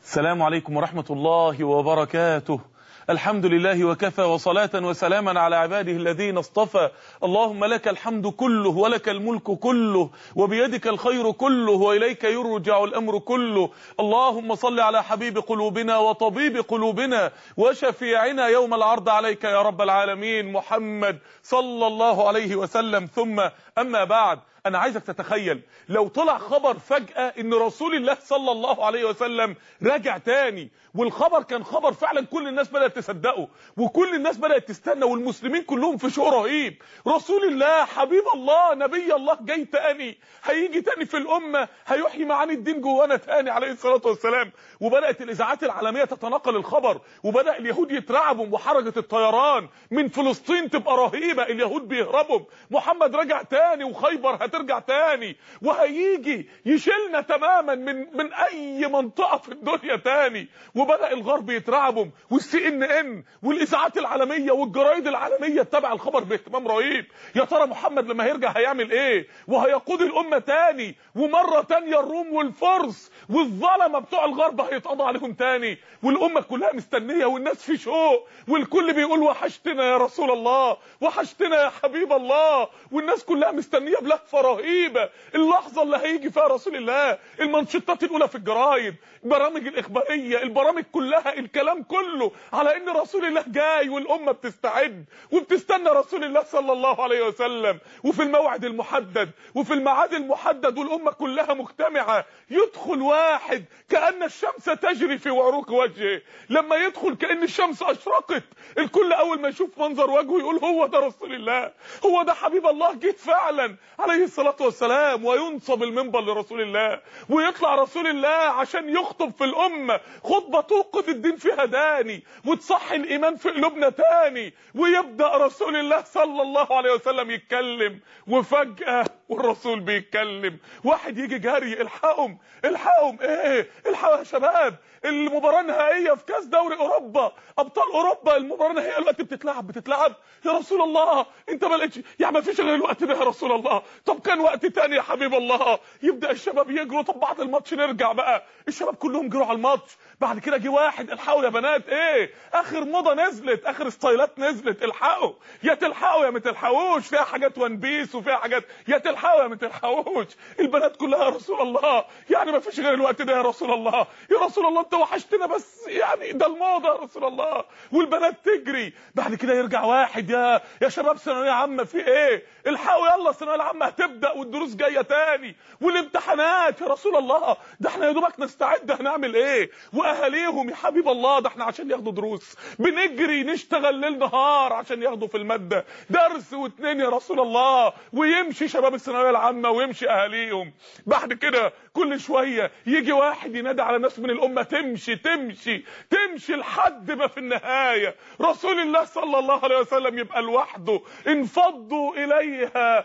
السلام عليكم ورحمة الله وبركاته الحمد لله وكفى وصلاة وسلاما على عباده الذين اصطفى اللهم لك الحمد كله ولك الملك كله وبيدك الخير كله وإليك يرجع الأمر كله اللهم صل على حبيب قلوبنا وطبيب قلوبنا وشفيعنا يوم العرض عليك يا رب العالمين محمد صلى الله عليه وسلم ثم أما بعد انا عايزك تتخيل لو طلع خبر فجأة ان رسول الله صلى الله عليه وسلم راجع تاني والخبر كان خبر فعلا كل الناس بدأت تصدقه وكل الناس بدأت تستنى والمسلمين كلهم في شوق رهيب رسول الله حبيب الله نبي الله جاي تاني هيجي تاني في الامة هيحيي معاني الدين جوانا تاني عليه الصلاة والسلام وبدأت الاذاعات العالمية تتناقل الخبر وبدأ اليهود يترعبوا وحركة الطيران من فلسطين تبقى رهيبة اليهود بيهربوا محمد رجع تاني وخيبر هترجع تاني وهيجي يشيلنا تماما من من اي منطقه في الدنيا تاني وبدا الغرب يترعبوا والسي ان ان والاذاعات العالميه والجرايد العالميه تتابع الخبر باهتمام رهيب يا ترى محمد لما هيرجع هيعمل ايه وهيقود الامه تاني ومره تانيه الروم والفرس والظلمه بتوع الغرب هيتقضى عليهم تاني والامه كلها مستنيه والناس في شوق والكل بيقول وحشتنا يا رسول الله وحشتنا يا حبيب الله والناس كلها مستنيه بلهفه رهيبه اللحظه اللي هيجي فيها رسول الله المنشطات الاولى في الجرايد البرامج الاخباريه البرامج كلها الكلام كله على ان رسول الله جاي والامه بتستعد وبتستنى رسول الله صلى الله عليه وسلم وفي الموعد المحدد وفي الميعاد المحدد والامه كلها مجتمعه يدخل واحد كان الشمس تجري في عروق وجهه لما يدخل كان الشمس اشرقت الكل اول ما يشوف منظر وجهه يقول هو ده رسول الله هو ده حبيب الله جيت فعلا عليه الصلاه والسلام وينصب المنبر لرسول الله ويطلع رسول الله عشان يخطب في الامه خطبه توقد الدين فيها داني وتصحي الايمان في قلوبنا تاني ويبدا رسول الله صلى الله عليه وسلم يتكلم وفجاه والرسول بيتكلم واحد يجي جري الحقهم الحقهم ايه الحقوا يا شباب المباراه النهائيه في كاس دوري اوروبا ابطال اوروبا المباراه النهائيه دلوقتي بتتلعب بتتلعب يا رسول الله انت ما لقيتش يعني ما فيش غير الوقت ده يا رسول الله طب كان وقت تاني يا حبيب الله يبدا الشباب يجروا طب بعد الماتش نرجع بقى الشباب كلهم جروا على الماتش بعد كده جه واحد الحقوا يا بنات ايه اخر موضه نزلت اخر ستايلات نزلت الحقوا يا تلحقوا يا ما تلحقوش فيها حاجات وان بيس وفيها حاجات يا تلحقوا يا ما تلحقوش البنات كلها يا رسول الله يعني ما فيش غير الوقت ده يا رسول الله يا رسول الله انت وحشتنا بس يعني ده الموضه يا رسول الله والبنات تجري بعد كده يرجع واحد يا يا شباب ثانويه عامه في ايه الحقوا يلا الثانويه العامه هتبدا والدروس جايه تاني والامتحانات يا رسول الله ده احنا يا دوبك نستعد هنعمل ايه واهاليهم يا حبيب الله ده احنا عشان ياخدوا دروس بنجري نشتغل ليل نهار عشان ياخدوا في الماده درس واتنين يا رسول الله ويمشي شباب الثانويه العامه ويمشي اهاليهم بعد كده كل شويه يجي واحد ينادي على ناس من الامه تمشي تمشي تمشي لحد ما في النهايه رسول الله صلى الله عليه وسلم يبقى لوحده انفضوا اليها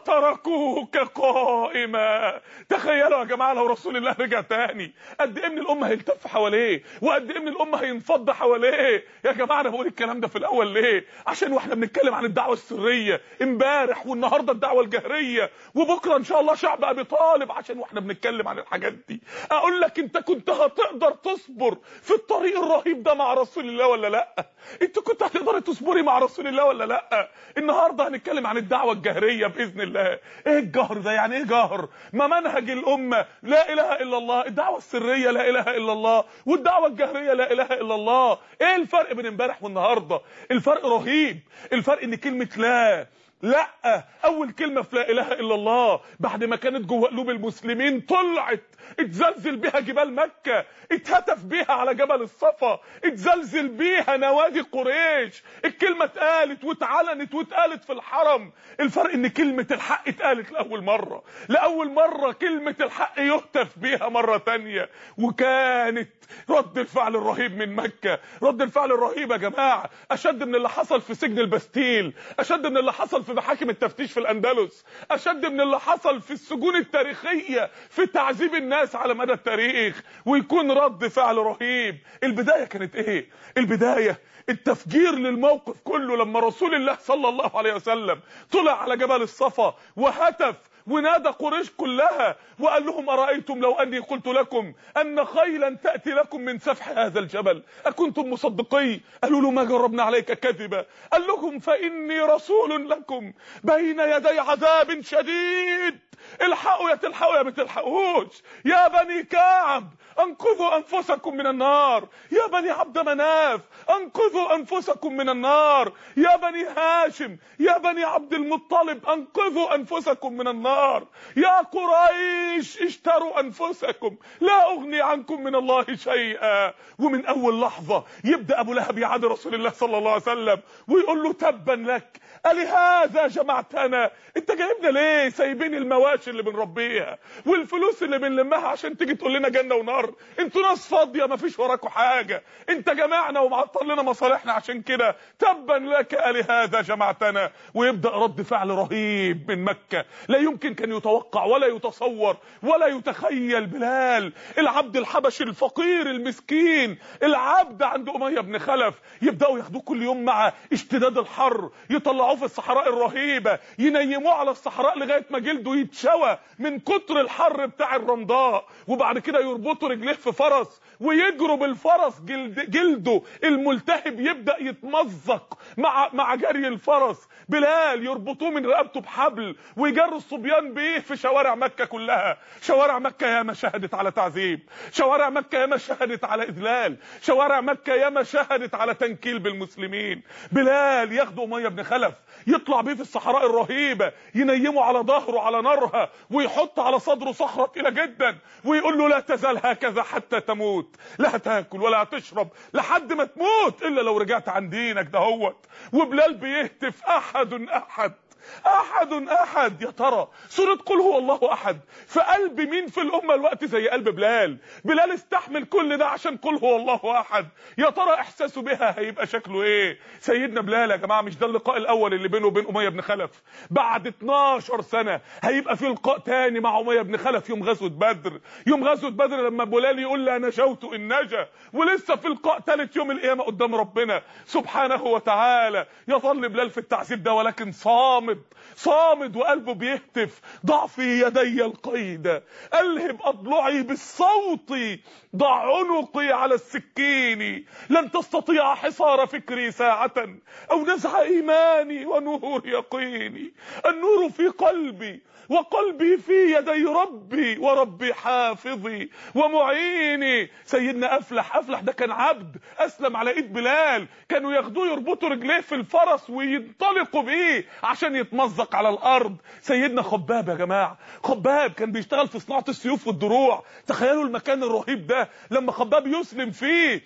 وتركوك قائما تخيلوا يا جماعه لو رسول الله رجع تاني قد ايه من الامه هيلتف حواليه وقد ايه من الامه هينفض حواليه يا جماعه انا بقول الكلام ده في الاول ليه عشان واحنا بنتكلم عن الدعوه السريه امبارح والنهارده الدعوه الجهريه وبكره ان شاء الله شعب ابي طالب عشان واحنا بنتكلم عن الحاجات دي اقول لك انت كنت هتقدر تصبر في الطريق الرهيب ده مع رسول الله ولا لا انت كنت هتقدري تصبري مع رسول الله ولا لا النهارده هنتكلم عن الدعوه الجهريه باذن الله ايه الجهر ده يعني ايه جهر ما منهج الامه لا اله الا الله الدعوه السريه لا اله الا الله والدعوه الجهريه لا اله الا الله ايه الفرق بين امبارح والنهارده الفرق رهيب الفرق ان كلمه لا لا اول كلمه في لا اله الا الله بعد ما كانت جوه قلوب المسلمين طلعت اتزلزل بيها جبال مكه اتهتف بيها على جبل الصفا اتزلزل بيها نوادي قريش الكلمه اتقالت واتعلنت واتقالت في الحرم الفرق ان كلمه الحق اتقالت لاول مره لاول مره كلمه الحق يهتف بيها مره تانية وكانت رد الفعل الرهيب من مكه رد الفعل الرهيب يا جماعه اشد من اللي حصل في سجن البستيل اشد من اللي حصل في محاكم التفتيش في الاندلس اشد من اللي حصل في السجون التاريخيه في تعذيب الناس على مدى التاريخ ويكون رد فعل رهيب البدايه كانت ايه البدايه التفجير للموقف كله لما رسول الله صلى الله عليه وسلم طلع على جبل الصفا وهتف ونادى قريش كلها وقال لهم ارايتم لو اني قلت لكم ان خيلا تاتي لكم من سفح هذا الجبل اكنتم مصدقي قالوا له ما جربنا عليك كذبا قال لهم فاني رسول لكم بين يدي عذاب شديد الحقوا يا تلحقوا يا ما تلحقوش يا بني كعب انقذوا انفسكم من النار يا بني عبد مناف انقذوا انفسكم من النار يا بني هاشم يا بني عبد المطلب انقذوا انفسكم من النار يا قريش اشتروا انفسكم لا اغني عنكم من الله شيئا ومن اول لحظه يبدا ابو لهب يعادي رسول الله صلى الله عليه وسلم ويقول له تبا لك ألهذا جمعتنا انت جايبنا ليه سايبين المواشي اللي بنربيها والفلوس اللي بنلمها عشان تيجي تقول لنا جنه ونار انتوا ناس فاضيه ما فيش وراكوا حاجه انت جمعنا ومعطل لنا مصالحنا عشان كده تبا لك ألهذا جمعتنا ويبدا رد فعل رهيب من مكه لا يمكن كان يتوقع ولا يتصور ولا يتخيل بلال العبد الحبشي الفقير المسكين العبد عند اميه بن خلف يبداوا ياخدوه كل يوم مع اشتداد الحر يطلعوه في الصحراء الرهيبه ينيموه على الصحراء لغايه ما جلده يتشوى من كتر الحر بتاع الرمضاء وبعد كده يربطوا رجليه في فرس ويجروا بالفرس جلد جلده الملتهب يبدا يتمزق مع مع جري الفرس بلال يربطوه من رقبته بحبل ويجروا الصبيان بيه في شوارع مكه كلها شوارع مكه ياما شهدت على تعذيب شوارع مكه ياما شهدت على اذلال شوارع مكه ياما شهدت على تنكيل بالمسلمين بلال ياخدوا اميه بن خلف يطلع بيه في الصحراء الرهيبه ينيمه على ظهره على نارها ويحط على صدره صخره تقيله جدا ويقول له لا تزال هكذا حتى تموت لا تاكل ولا تشرب لحد ما تموت الا لو رجعت عن دينك دهوت وبلال بيهتف احد احد احد احد يا ترى سوره قل هو الله احد في قلب مين في الامه الوقت زي قلب بلال بلال استحمل كل ده عشان قل هو الله احد يا ترى احساسه بها هيبقى شكله ايه سيدنا بلال يا جماعه مش ده اللقاء الاول اللي بينه وبين اميه بن خلف بعد 12 سنه هيبقى في لقاء تاني مع اميه بن خلف يوم غزوه بدر يوم غزوه بدر لما بلال يقول لا نجوت ان نجا ولسه في لقاء ثالث يوم القيامه قدام ربنا سبحانه وتعالى يظل بلال في التعذيب ده ولكن صامد صامد وقلبه بيهتف ضع في يدي القيد الهب اضلعي بالصوت ضع عنقي على السكين لن تستطيع حصار فكري ساعة او نزع ايماني ونور يقيني النور في قلبي وقلبي في يدي ربي وربي حافظي ومعيني سيدنا افلح افلح ده كان عبد اسلم على ايد بلال كانوا ياخدوه يربطوا رجليه في الفرس وينطلقوا بيه عشان يتمزق على الارض سيدنا خباب يا جماعه خباب كان بيشتغل في صناعه السيوف والدروع تخيلوا المكان الرهيب ده لما خباب يسلم فيه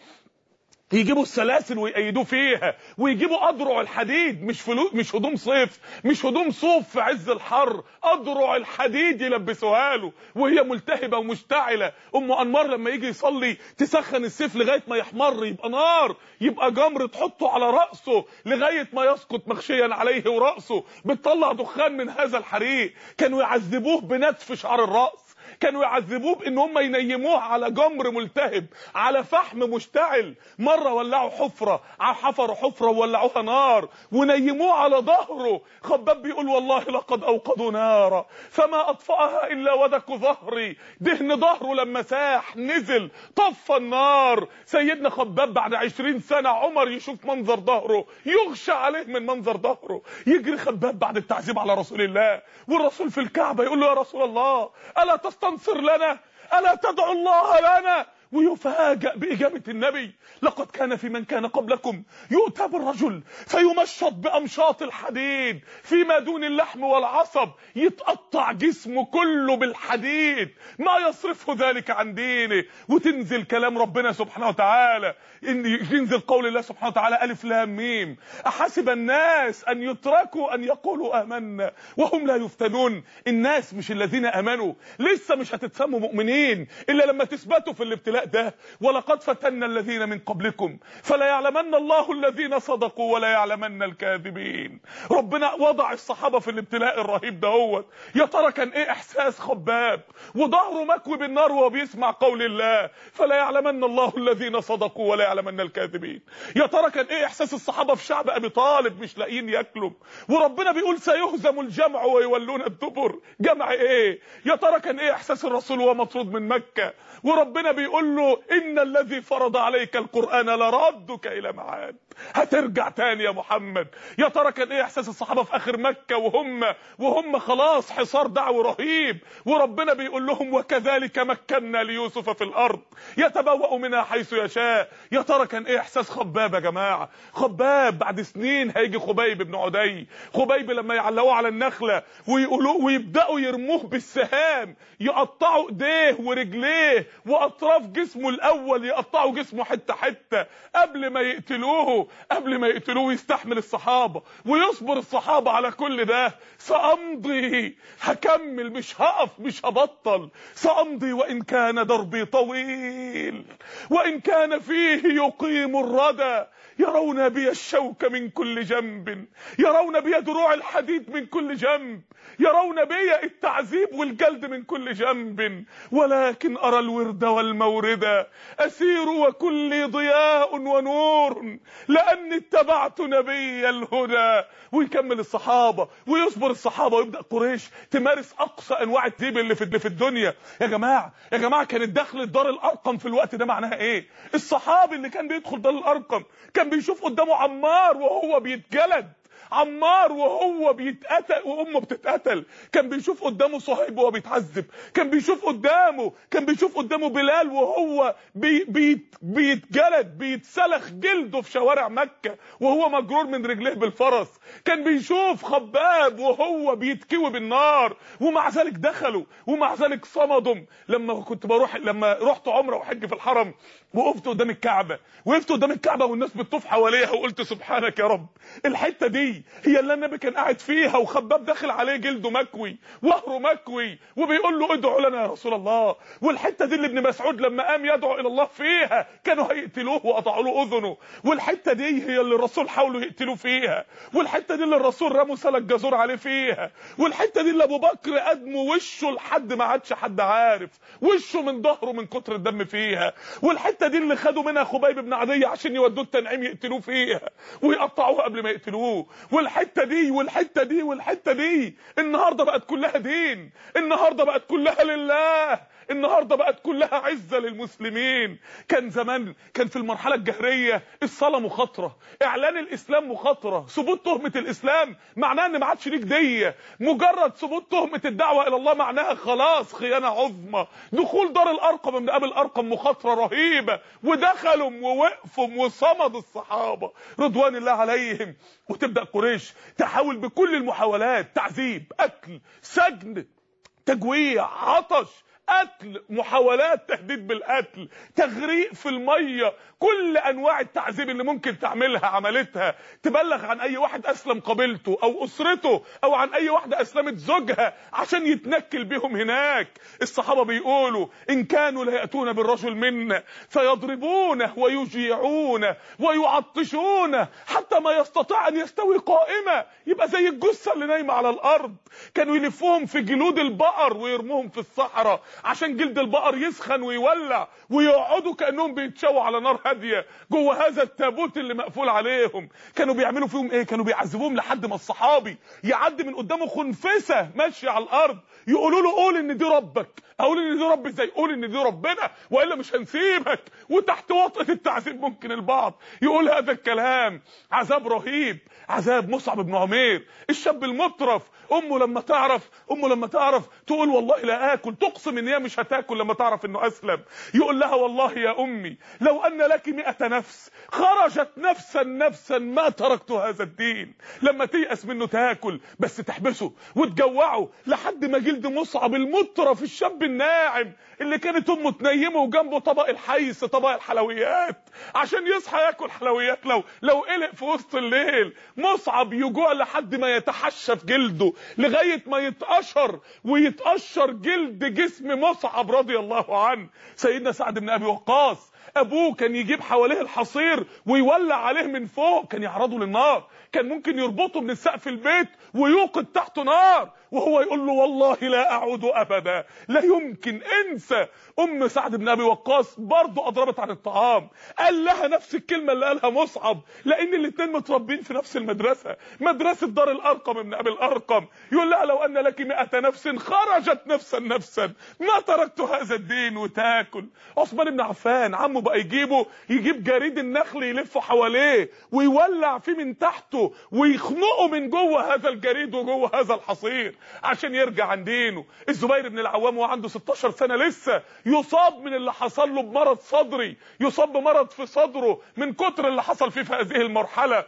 يجيبوا السلاسل ويقيدوه فيها ويجيبوا اضرع الحديد مش فلو مش هدوم صيف مش هدوم صوف في عز الحر اضرع الحديد يلبسوها له وهي ملتهبه ومشتعله ام انمار لما يجي يصلي تسخن السيف لغايه ما يحمر يبقى نار يبقى جمر تحطه على راسه لغايه ما يسقط مغشيا عليه وراسه بتطلع دخان من هذا الحريق كانوا يعذبوه بنتف شعر الراس كانوا يعذبوه بان هم ينيموه على جمر ملتهب على فحم مشتعل مره ولعوا حفره حفروا حفره وولعوها نار ونيموه على ظهره خباب بيقول والله لقد اوقدوا نارا فما اطفاها الا ودك ظهري دهن ظهره لما ساح نزل طفى النار سيدنا خباب بعد عشرين سنه عمر يشوف منظر ظهره يغشى عليه من منظر ظهره يجري خباب بعد التعذيب على رسول الله والرسول في الكعبه يقول له يا رسول الله الا تستنصر لنا الا تدعو الله لنا ويفاجأ بإجابة النبي لقد كان في من كان قبلكم يؤتى بالرجل فيمشط بأمشاط الحديد فيما دون اللحم والعصب يتقطع جسمه كله بالحديد ما يصرفه ذلك عن دينه وتنزل كلام ربنا سبحانه وتعالى إن ينزل قول الله سبحانه وتعالى ألف لام ميم أحسب الناس أن يتركوا أن يقولوا آمنا وهم لا يفتنون الناس مش الذين آمنوا لسه مش هتتسموا مؤمنين إلا لما تثبتوا في الابتلاء الابتلاء ده ولقد فتنا الذين من قبلكم فلا يعلمن الله الذين صدقوا ولا يعلمن الكاذبين ربنا وضع الصحابه في الابتلاء الرهيب دهوت يا ترى كان ايه احساس خباب وظهره مكوي بالنار وهو بيسمع قول الله فلا يعلمن الله الذين صدقوا ولا يعلمن الكاذبين يا ترى كان ايه احساس الصحابه في شعب ابي طالب مش لاقيين ياكلوا وربنا بيقول سيهزم الجمع ويولون الدبر جمع ايه يا ترى كان ايه احساس الرسول وهو مطرود من مكه وربنا بيقول له ان الذي فرض عليك القران لردك الى معاد هترجع تاني يا محمد يا ترى كان ايه احساس الصحابه في اخر مكه وهم وهم خلاص حصار دعوي رهيب وربنا بيقول لهم وكذلك مكنا ليوسف في الارض يتبوأ منها حيث يشاء يا ترى كان ايه احساس خباب يا جماعه خباب بعد سنين هيجي خبيب بن عدي خبيب لما يعلقوه على النخله ويقولوا ويبداوا يرموه بالسهام يقطعوا ايديه ورجليه واطراف جسمه الاول يقطعوا جسمه حته حته قبل ما يقتلوه قبل ما يقتلوه يستحمل الصحابه ويصبر الصحابه على كل ده سامضي هكمل مش هقف مش هبطل سامضي وان كان دربي طويل وان كان فيه يقيم الردى يرون بي الشوك من كل جنب يرون بي دروع الحديد من كل جنب يرون بي التعذيب والجلد من كل جنب ولكن أرى الورد والمورد أسير وكلي ضياء ونور لأني اتبعت نبي الهدى ويكمل الصحابة ويصبر الصحابة ويبدأ قريش تمارس أقصى أنواع الديب اللي في في الدنيا يا جماعة يا جماعة كانت دخلة دار الأرقم في الوقت ده معناها إيه الصحابي اللي كان بيدخل دار الأرقم كان بيشوف قدامه عمار وهو بيتجلد عمار وهو بيتقتل وامه بتتقتل كان بيشوف قدامه صهيب وهو بيتعذب كان بيشوف قدامه كان بيشوف قدامه بلال وهو بي بيت بيتجلد بيتسلخ جلده في شوارع مكة وهو مجرور من رجليه بالفرس كان بيشوف خباب وهو بيتكوي بالنار ومع ذلك دخلوا ومع ذلك صمدوا لما كنت بروح لما رحت عمره وحج في الحرم وقفت قدام الكعبة وقفت قدام الكعبة والناس بتطوف حواليها وقلت سبحانك يا رب الحتة دي هي اللي النبي كان قاعد فيها وخباب داخل عليه جلده مكوي وهره مكوي وبيقول له ادعوا لنا يا رسول الله والحته دي اللي ابن مسعود لما قام يدعو الى الله فيها كانوا هيقتلوه وقطعوا له اذنه والحته دي هي اللي الرسول حاولوا يقتلوه فيها والحته دي اللي الرسول رموا سلك جزور عليه فيها والحته دي اللي ابو بكر ادموا وشه لحد ما عادش حد عارف وشه من ظهره من كتر الدم فيها والحته دي اللي خدوا منها خبيب بن عدي عشان يودوه التنعيم يقتلوه فيها ويقطعوه قبل ما يقتلوه والحته دي والحته دي والحته دي النهارده بقت كلها دين النهارده بقت كلها لله النهارده بقت كلها عزه للمسلمين كان زمان كان في المرحله الجهريه الصلاه مخاطره اعلان الاسلام مخاطره ثبوت تهمه الاسلام معناه ان ما عادش ليك ديه مجرد ثبوت تهمه الدعوه الى الله معناها خلاص خيانه عظمى دخول دار الارقم من ابي الارقم مخاطره رهيبه ودخلوا ووقفوا وصمدوا الصحابه رضوان الله عليهم وتبدا قريش تحاول بكل المحاولات تعذيب اكل سجن تجويع عطش قتل محاولات تهديد بالقتل تغريق في الميه كل انواع التعذيب اللي ممكن تعملها عملتها تبلغ عن اي واحد اسلم قبيلته او اسرته او عن اي واحده اسلمت زوجها عشان يتنكل بيهم هناك الصحابه بيقولوا ان كانوا لا ياتون بالرجل منا فيضربونه ويجيعونه ويعطشونه حتى ما يستطيع ان يستوي قائمه يبقى زي الجثه اللي نايمه على الارض كانوا يلفوهم في جلود البقر ويرموهم في الصحراء عشان جلد البقر يسخن ويولع ويقعدوا كانهم بيتشووا على نار هاديه جوه هذا التابوت اللي مقفول عليهم كانوا بيعملوا فيهم ايه كانوا بيعذبوهم لحد ما الصحابي يعدي من قدامه خنفسه ماشيه على الارض يقولوا له قول ان دي ربك اقول ان دي رب ازاي قول ان دي ربنا والا مش هنسيبك وتحت وطأة التعذيب ممكن البعض يقول هذا الكلام عذاب رهيب عذاب مصعب بن عمير الشاب المطرف امه لما تعرف امه لما تعرف تقول والله لا اكل تقسم ان هي مش هتاكل لما تعرف انه اسلم يقول لها والله يا امي لو ان لك مئة نفس خرجت نفسا نفسا ما تركت هذا الدين لما تيأس منه تاكل بس تحبسه وتجوعه لحد ما جلد مصعب المطرف الشاب الناعم اللي كانت امه تنيمه وجنبه طبق الحيس طبق الحلويات عشان يصحى ياكل حلويات لو لو قلق في وسط الليل مصعب يجوع لحد ما يتحشى في جلده لغايه ما يتقشر ويتقشر جلد جسم حلم مصعب رضي الله عنه سيدنا سعد بن ابي وقاص ابوه كان يجيب حواليه الحصير ويولع عليه من فوق كان يعرضه للنار كان ممكن يربطه من السقف البيت ويوقد تحته نار وهو يقول له والله لا اعود ابدا لا يمكن انسى ام سعد بن ابي وقاص برضه اضربت عن الطعام قال لها نفس الكلمه اللي قالها مصعب لان الاثنين متربين في نفس المدرسه مدرسه دار الارقم ابن ابي الارقم يقول لها لو ان لك مئة نفس خرجت نفسا نفسا ما تركت هذا الدين وتاكل عثمان بن عفان عمه بقى يجيبه يجيب جريد النخل يلفه حواليه ويولع فيه من تحته ويخنقه من جوه هذا الجريد وجوه هذا الحصير عشان يرجع عن دينه الزبير بن العوام وعنده 16 سنه لسه يصاب من اللي حصل له بمرض صدري يصاب بمرض في صدره من كتر اللي حصل فيه في هذه المرحله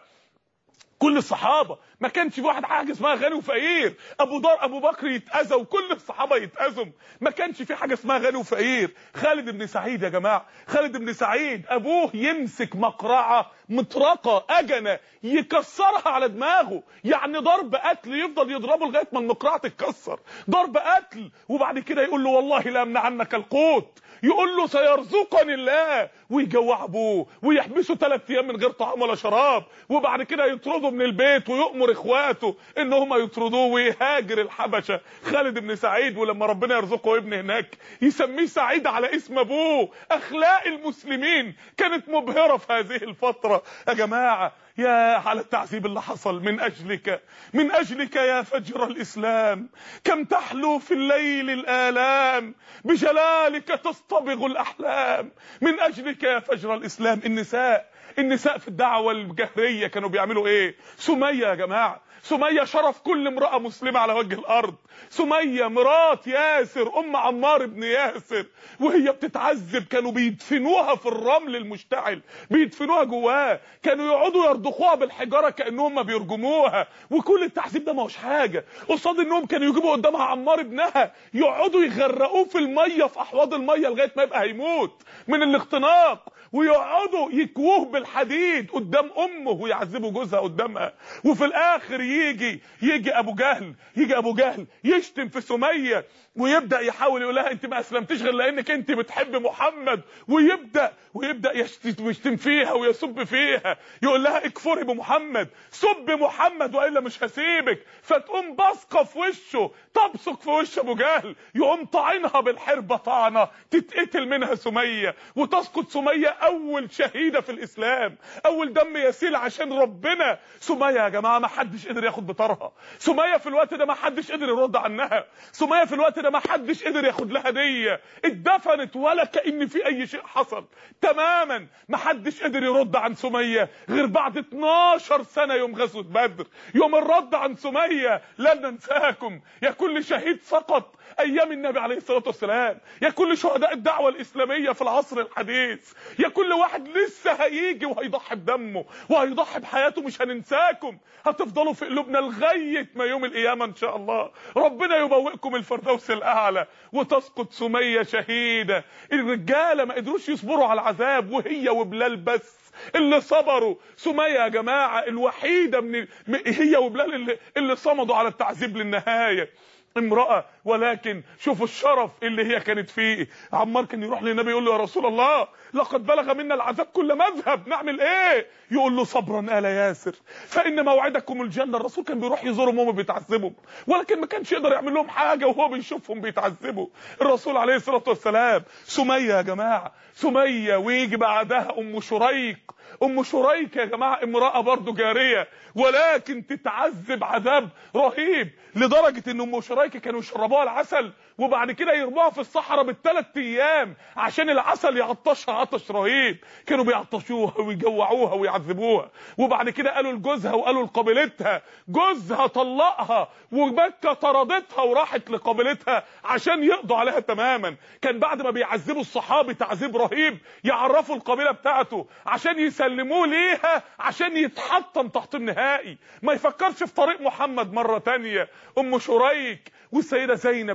كل الصحابه ما كانش في واحد حاجه اسمها غني وفقير ابو دار ابو بكر يتاذى وكل الصحابه يتاذوا ما كانش في حاجه اسمها غني وفقير خالد بن سعيد يا جماعه خالد بن سعيد ابوه يمسك مقرعه مطرقه اجنه يكسرها على دماغه يعني ضرب قتل يفضل يضربه لغايه ما المقرعه تتكسر ضرب قتل وبعد كده يقول له والله لا امنع عنك القوت يقول له سيرزقني الله ويجوع ابوه ويحبسه ثلاث ايام من غير طعام ولا شراب وبعد كده يطرده من البيت ويؤمر اخواته ان هم يطردوه ويهاجر الحبشه خالد بن سعيد ولما ربنا يرزقه ابن هناك يسميه سعيد على اسم ابوه اخلاق المسلمين كانت مبهره في هذه الفتره يا جماعه يا على التعذيب اللي حصل من اجلك من اجلك يا فجر الاسلام كم تحلو في الليل الالام بجلالك تصطبغ الاحلام من اجلك يا فجر الاسلام النساء النساء في الدعوه الجهريه كانوا بيعملوا ايه سميه يا جماعه سميه شرف كل امراه مسلمه على وجه الارض سميه مرات ياسر ام عمار بن ياسر وهي بتتعذب كانوا بيدفنوها في الرمل المشتعل بيدفنوها جواه كانوا يقعدوا يرضخوها بالحجاره كانهم ما بيرجموها وكل التعذيب ده ما هوش حاجه قصاد انهم كانوا يجيبوا قدامها عمار ابنها يقعدوا يغرقوه في الميه في احواض الميه لغايه ما يبقى هيموت من الاختناق ويقعدوا يكووه بالحديد قدام امه ويعذبوا جوزها قدامها وفي الاخر يجي يجي ابو جهل يجي ابو جهل يشتم في سميه ويبدا يحاول يقول لها انت ما اسلمتيش غير لانك انت بتحب محمد ويبدا ويبدا يشتم فيها ويسب فيها يقول لها اكفري بمحمد سب محمد والا مش هسيبك فتقوم بصقه في وشه تبصق في وش ابو جهل يقوم طعنها بالحربه طعنه تتقتل منها سميه وتسقط سميه اول شهيده في الاسلام اول دم يسيل عشان ربنا سميه يا جماعه ما حدش قدر ياخد بطارها سميه في الوقت ده ما حدش قدر يرد عنها سميه في الوقت ده ما حدش قدر ياخد لها هديه اتدفنت ولا كان في اي شيء حصل تماما ما حدش قدر يرد عن سميه غير بعد 12 سنه يوم غزوه بدر يوم الرد عن سميه لن ننساكم يا كل شهيد سقط ايام النبي عليه الصلاه والسلام يا كل شهداء الدعوه الاسلاميه في العصر الحديث يا كل واحد لسه هيجي وهيضحي بدمه وهيضحي بحياته مش هننساكم هتفضلوا في قلوبنا لغايه ما يوم القيامه ان شاء الله ربنا يبوئكم الفردوس الاعلى وتسقط سميه شهيده الرجاله ما قدروش يصبروا على العذاب وهي وبلال بس اللي صبروا سميه يا جماعه الوحيده من هي وبلال اللي, اللي صمدوا على التعذيب للنهايه امرأة ولكن شوفوا الشرف اللي هي كانت فيه عمار كان يروح للنبي يقول له يا رسول الله لقد بلغ منا العذاب كل مذهب نعمل ايه يقول له صبرا آل ياسر فإن موعدكم الجنة الرسول كان بيروح يزورهم وهم بيتعذبوا ولكن ما كانش يقدر يعمل لهم حاجة وهو بيشوفهم بيتعذبوا الرسول عليه الصلاة والسلام سمية يا جماعة سمية ويجي بعدها أم شريق ام شريك يا جماعه امراه برضه جاريه ولكن تتعذب عذاب رهيب لدرجه ان ام شريك كانوا يشربوها العسل وبعد كده يرموها في الصحراء بالثلاث ايام عشان العسل يعطشها عطش رهيب كانوا بيعطشوها ويجوعوها ويعذبوها وبعد كده قالوا لجوزها وقالوا لقابلتها جوزها طلقها ومكه طردتها وراحت لقابلتها عشان يقضوا عليها تماما كان بعد ما بيعذبوا الصحابي تعذيب رهيب يعرفوا القبيله بتاعته عشان يسلموه ليها عشان يتحطم تحطيم نهائي ما يفكرش في طريق محمد مره تانية ام شريك والسيده زينب لما جوزها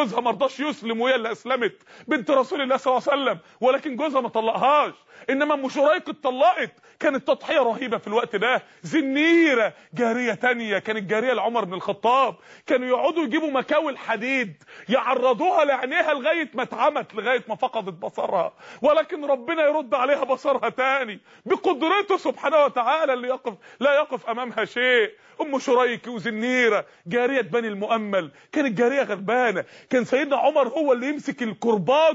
جوزها ما رضاش يسلم وهي اللي اسلمت بنت رسول الله صلى الله عليه وسلم ولكن جوزها ما طلقهاش انما ام شريك اتطلقت كانت تضحيه رهيبه في الوقت ده زنيره جاريه تانية كانت جاريه لعمر بن الخطاب كانوا يقعدوا يجيبوا مكاوي الحديد يعرضوها لعينيها لغايه ما اتعمت لغايه ما فقدت بصرها ولكن ربنا يرد عليها بصرها تاني بقدرته سبحانه وتعالى اللي يقف لا يقف امامها شيء ام شريك وزنيره جاريه بني المؤمل كانت جاريه غلبانه كان سيدنا عمر هو اللي يمسك الكرباج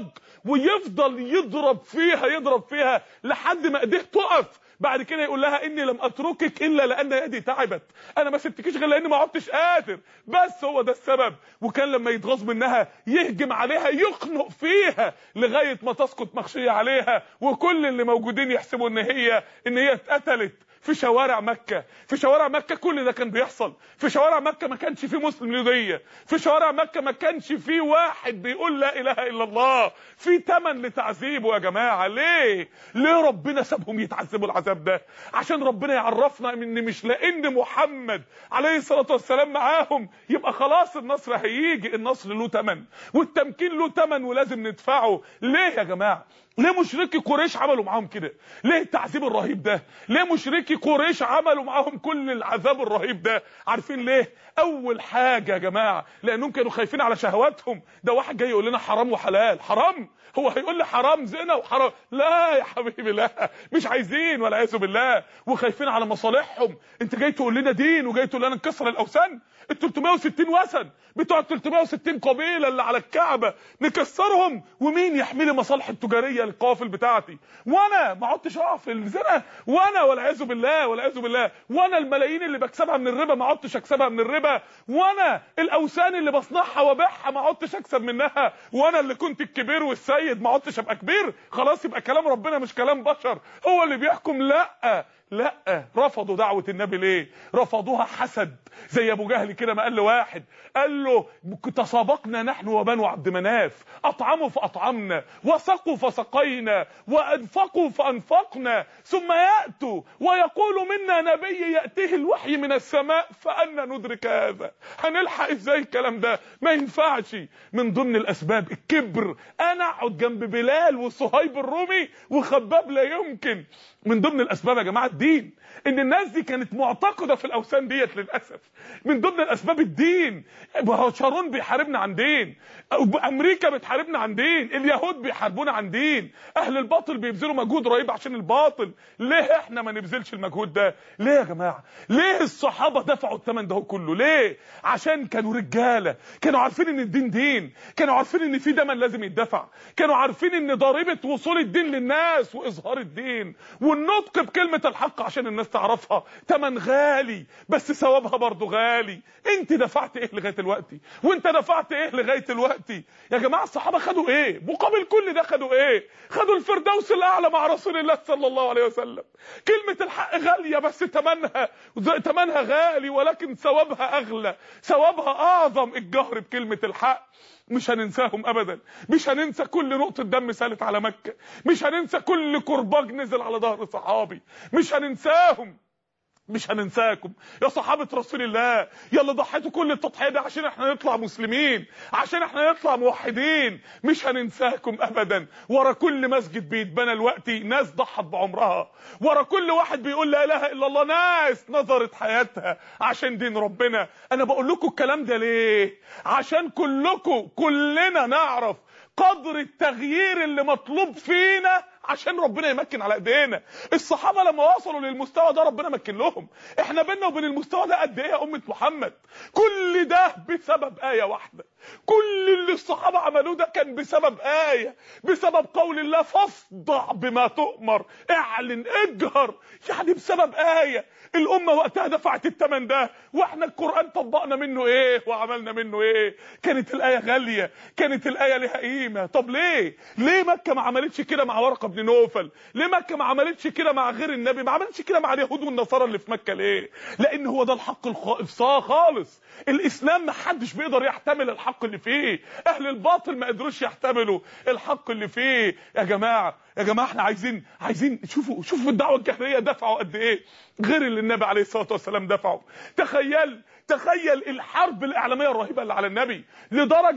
ويفضل يضرب فيها يضرب فيها لحد ما ايديه تقف بعد كده يقول لها اني لم اتركك الا لان يدي تعبت انا ما سبتكيش غير لاني ما عدتش قادر بس هو ده السبب وكان لما يتغاظ منها يهجم عليها يخنق فيها لغايه ما تسقط مغشيه عليها وكل اللي موجودين يحسبوا ان هي ان هي اتقتلت في شوارع مكة في شوارع مكة كل ده كان بيحصل في شوارع مكة ما كانش في مسلم يضية في شوارع مكة ما كانش في واحد بيقول لا اله الا الله في تمن لتعذيبه يا جماعة ليه ليه ربنا سابهم يتعذبوا العذاب ده عشان ربنا يعرفنا ان مش لان محمد عليه الصلاة والسلام معاهم يبقى خلاص النصر هيجي النصر له تمن والتمكين له تمن ولازم ندفعه ليه يا جماعة ليه مشركي قريش عملوا معاهم كده ليه التعذيب الرهيب ده ليه مشركي قريش عملوا معاهم كل العذاب الرهيب ده عارفين ليه اول حاجه يا جماعه لانهم كانوا خايفين على شهواتهم ده واحد جاي يقول لنا حرام وحلال حرام هو هيقول لي حرام زنا وحرام لا يا حبيبي لا مش عايزين ولا عايزوا بالله وخايفين على مصالحهم انت جاي تقول لنا دين وجاي تقول لنا نكسر الاوثان ال 360 وثن بتوع ال 360 قبيله اللي على الكعبه نكسرهم ومين يحمل مصالح التجاريه القوافل بتاعتي وانا ما عدتش اقف في الزنا وانا والعياذ بالله والعياذ بالله وانا الملايين اللي بكسبها من الربا ما عدتش اكسبها من الربا وانا الاوثان اللي بصنعها وابيعها ما عدتش اكسب منها وانا اللي كنت الكبير والسيد ما عدتش ابقى كبير خلاص يبقى كلام ربنا مش كلام بشر هو اللي بيحكم لا لا رفضوا دعوة النبي ليه رفضوها حسد زي ابو جهل كده ما قال لواحد قال له تسابقنا نحن وبنو عبد مناف اطعموا فاطعمنا وسقوا فسقينا وانفقوا فانفقنا ثم ياتوا ويقول منا نبي ياتيه الوحي من السماء فانا ندرك هذا هنلحق ازاي الكلام ده ما ينفعش من ضمن الاسباب الكبر انا اقعد جنب بلال وصهيب الرومي وخباب لا يمكن من ضمن الاسباب يا جماعه الدين ان الناس دي كانت معتقده في الاوثان ديت للاسف من ضمن الاسباب الدين شارون بيحاربنا عن دين امريكا بتحاربنا عن دين اليهود بيحاربونا عن دين اهل الباطل بيبذلوا مجهود رهيب عشان الباطل ليه احنا ما نبذلش المجهود ده ليه يا جماعه ليه الصحابه دفعوا الثمن ده كله ليه عشان كانوا رجاله كانوا عارفين ان الدين دين كانوا عارفين ان في دم لازم يدفع كانوا عارفين ان ضريبه وصول الدين للناس واظهار الدين والنطق بكلمه الحق عشان الناس تعرفها تمن غالي بس ثوابها برضه غالي انت دفعت ايه لغايه دلوقتي وانت دفعت ايه لغايه دلوقتي يا جماعه الصحابه خدوا ايه مقابل كل ده خدوا ايه خدوا الفردوس الاعلى مع رسول الله صلى الله عليه وسلم كلمه الحق غاليه بس ثمنها ثمنها غالي ولكن ثوابها اغلى ثوابها اعظم الجهر بكلمه الحق مش هننساهم ابدا مش هننسى كل نقطه دم سالت على مكه مش هننسى كل كرباج نزل على ظهر صحابي مش هننساهم مش هننساكم يا صحابة رسول الله يا اللي ضحيتوا كل التضحية دي عشان احنا نطلع مسلمين عشان احنا نطلع موحدين مش هننساكم ابدا ورا كل مسجد بيتبنى دلوقتي ناس ضحت بعمرها ورا كل واحد بيقول لا اله الا الله ناس نظرت حياتها عشان دين ربنا انا بقول لكم الكلام ده ليه عشان كلكم كلنا نعرف قدر التغيير اللي مطلوب فينا عشان ربنا يمكن على ايدينا الصحابه لما وصلوا للمستوى ده ربنا مكن لهم احنا بينا وبين المستوى ده قد ايه يا امه محمد كل ده بسبب ايه واحده كل اللي الصحابه عملوه ده كان بسبب ايه بسبب قول الله فاصدع بما تؤمر اعلن اجهر يعني بسبب ايه الامه وقتها دفعت الثمن ده واحنا القران طبقنا منه ايه وعملنا منه ايه كانت الايه غاليه كانت الايه لها قيمه طب ليه ليه مكه ما عملتش كده مع ورقه بن نوفل ليه مكه ما عملتش كده مع غير النبي ما عملتش كده مع اليهود والنصارى اللي في مكه ليه لان هو ده الحق الخالص خالص الاسلام ما حدش بيقدر يحتمل الحق اللي فيه اهل الباطل ما قدروش يحتملوا الحق اللي فيه يا جماعه يا جماعه احنا عايزين عايزين شوفوا شوفوا الدعوه الجهريه دفعوا قد ايه غير اللي النبي عليه الصلاه والسلام دفعوا تخيل تخيل الحرب الاعلاميه الرهيبه اللي على النبي لدرجه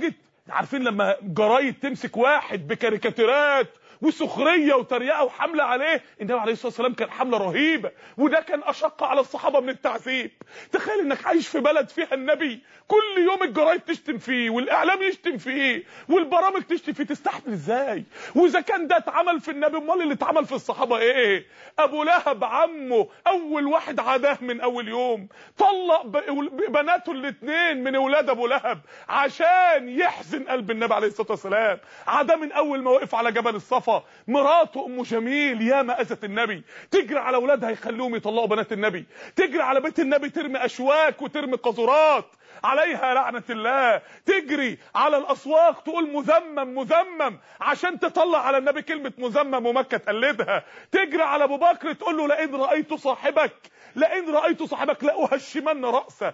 عارفين لما جرايد تمسك واحد بكاريكاتيرات وسخريه وتريقه وحمله عليه النبي عليه الصلاه والسلام كان حمله رهيبه وده كان اشق على الصحابه من التعذيب تخيل انك عايش في بلد فيها النبي كل يوم الجرايد تشتم فيه والاعلام يشتم فيه والبرامج تشتم فيه تستحمل ازاي واذا كان ده اتعمل في النبي امال اللي اتعمل في الصحابه ايه ابو لهب عمه اول واحد عداه من اول يوم طلق بناته الاثنين من اولاد ابو لهب عشان يحزن قلب النبي عليه الصلاه والسلام عداه من اول ما وقف على جبل الصفا مراته ام جميل ياما اذت النبي تجري على اولادها يخليهم يطلقوا بنات النبي تجري على بيت النبي ترمي اشواك وترمي قاذورات عليها لعنة الله تجري على الأسواق تقول مذمم مذمم عشان تطلع على النبي كلمة مذمم ومكة تقلدها تجري على أبو بكر تقول له لئن رأيت صاحبك لئن رأيت صاحبك لأهشمن رأسه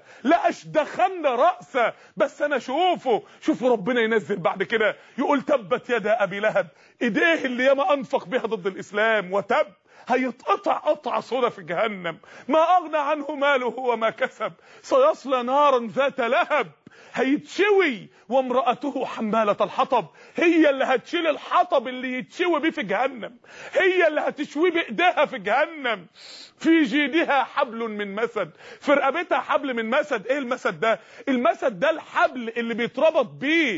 لأشدخن رأسه بس أنا شوفه شوفوا ربنا ينزل بعد كده يقول تبت يدا أبي لهب إيديه اللي ياما أنفق بها ضد الإسلام وتب هيتقطع قطع صودا في جهنم ما اغنى عنه ماله وما كسب سيصلى نارا ذات لهب هيتشوي وامرأته حمالة الحطب هي اللي هتشيل الحطب اللي يتشوي بيه في جهنم هي اللي هتشوي بايديها في جهنم في جيدها حبل من مسد في رقبتها حبل من مسد ايه المسد ده المسد ده الحبل اللي بيتربط بيه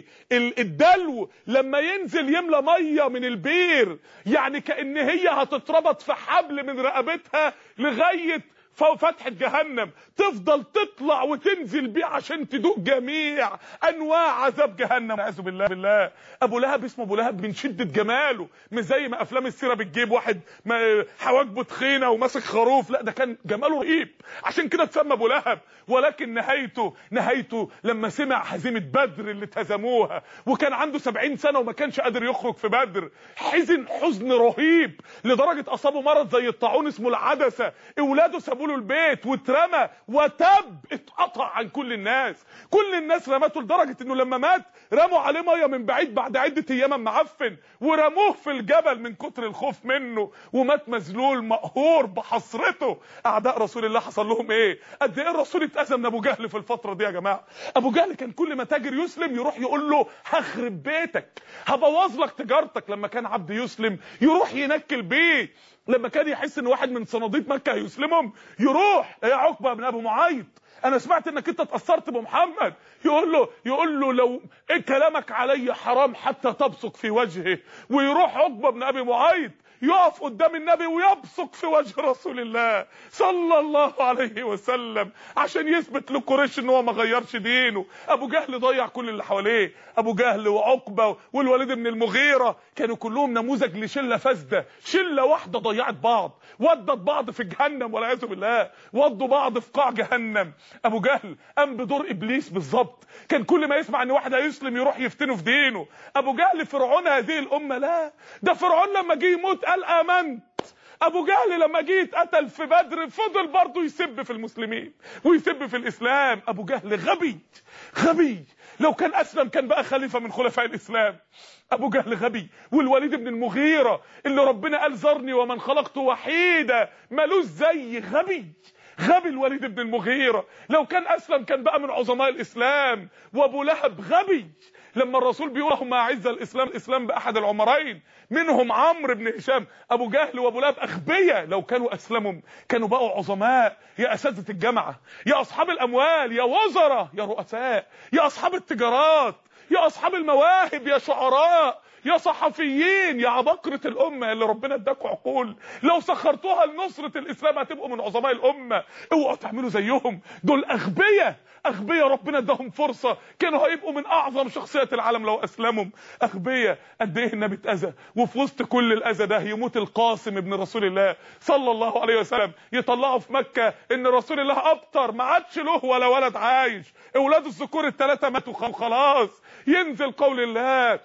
الدلو لما ينزل يملى ميه من البير يعني كان هي هتتربط في حبل من رقبتها لغايه فتحة جهنم تفضل تطلع وتنزل بيه عشان تدوق جميع انواع عذاب جهنم نعوذ بالله بالله ابو لهب اسمه ابو لهب من شده جماله مش زي ما افلام السيره بتجيب واحد حواجبه تخينه وماسك خروف لا ده كان جماله رهيب عشان كده اتسمى ابو لهب ولكن نهايته نهايته لما سمع هزيمه بدر اللي اتهزموها وكان عنده 70 سنه وما كانش قادر يخرج في بدر حزن حزن رهيب لدرجه اصابه مرض زي الطاعون اسمه العدسه اولاده سابوا له البيت واترمى وتب اتقطع عن كل الناس كل الناس رمته لدرجه انه لما مات رموا عليه ميه من بعيد بعد عده ايام معفن ورموه في الجبل من كتر الخوف منه ومات مذلول مقهور بحسرته اعداء رسول الله حصل لهم ايه قد ايه الرسول اتأذى من ابو جهل في الفتره دي يا جماعه ابو جهل كان كل ما تاجر يسلم يروح يقول له هخرب بيتك هبوظ لك تجارتك لما كان عبد يسلم يروح ينكل بيه لما كان يحس ان واحد من صناديق مكه هيسلمهم يروح يا عقبه بن ابو معيط انا سمعت انك انت اتاثرت بمحمد يقول له يقول له لو إيه كلامك علي حرام حتى تبصق في وجهه ويروح عقبه بن ابي معيط يقف قدام النبي ويبصق في وجه رسول الله صلى الله عليه وسلم عشان يثبت لقريش ان هو ما غيرش دينه ابو جهل ضيع كل اللي حواليه ابو جهل وعقبه والوليد بن المغيره كانوا كلهم نموذج لشله فاسده شله واحده ضيعت بعض ودت بعض في جهنم والعياذ بالله ودوا بعض في قاع جهنم ابو جهل قام بدور ابليس بالظبط كان كل ما يسمع ان واحد هيسلم يروح يفتنه في دينه ابو جهل فرعون هذه الامه لا ده فرعون لما جه يموت قال امنت ابو جهل لما جه اتقتل في بدر فضل برضه يسب في المسلمين ويسب في الاسلام ابو جهل غبي غبي لو كان اسلم كان بقى خليفه من خلفاء الاسلام ابو جهل غبي والوليد بن المغيره اللي ربنا قال ذرني ومن خلقته وحيدا مالوش زي غبي غبي الوليد بن المغيره لو كان اسلم كان بقى من عظماء الاسلام وابو لهب غبي لما الرسول بيقول اللهم اعز الاسلام الاسلام باحد العمرين منهم عمرو بن هشام ابو جهل وابو لهب اغبياء لو كانوا اسلموا كانوا بقوا عظماء يا اساتذه الجامعه يا اصحاب الاموال يا وزراء يا رؤساء يا اصحاب التجارات يا اصحاب المواهب يا شعراء يا صحفيين يا عباقرة الأمة اللي ربنا اداكوا عقول لو سخرتوها لنصرة الإسلام هتبقوا من عظماء الأمة اوعوا تعملوا زيهم دول أغبياء أغبياء ربنا اداهم فرصة كانوا هيبقوا من أعظم شخصيات العالم لو أسلموا أغبياء قد إيه النبي اتأذى وفي وسط كل الأذى ده يموت القاسم ابن رسول الله صلى الله عليه وسلم يطلعوا في مكة إن رسول الله أبطر ما عادش له ولا ولد عايش أولاد الذكور الثلاثة ماتوا خلاص ينزل قول الله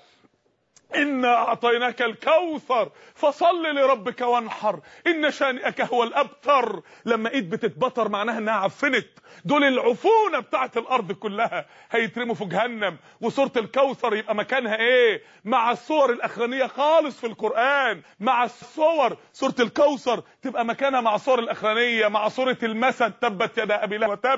إنا أعطيناك الكوثر فصل لربك وانحر إن شانئك هو الأبتر لما إيد بتتبطر معناها إنها عفنت دول العفونة بتاعت الأرض كلها هيترموا في جهنم وسورة الكوثر يبقى مكانها إيه مع الصور الأخرانية خالص في القرآن مع الصور سورة الكوثر تبقى مكانها مع الصور الأخرانية مع سورة المسد تبت يدا أبي لهب وتب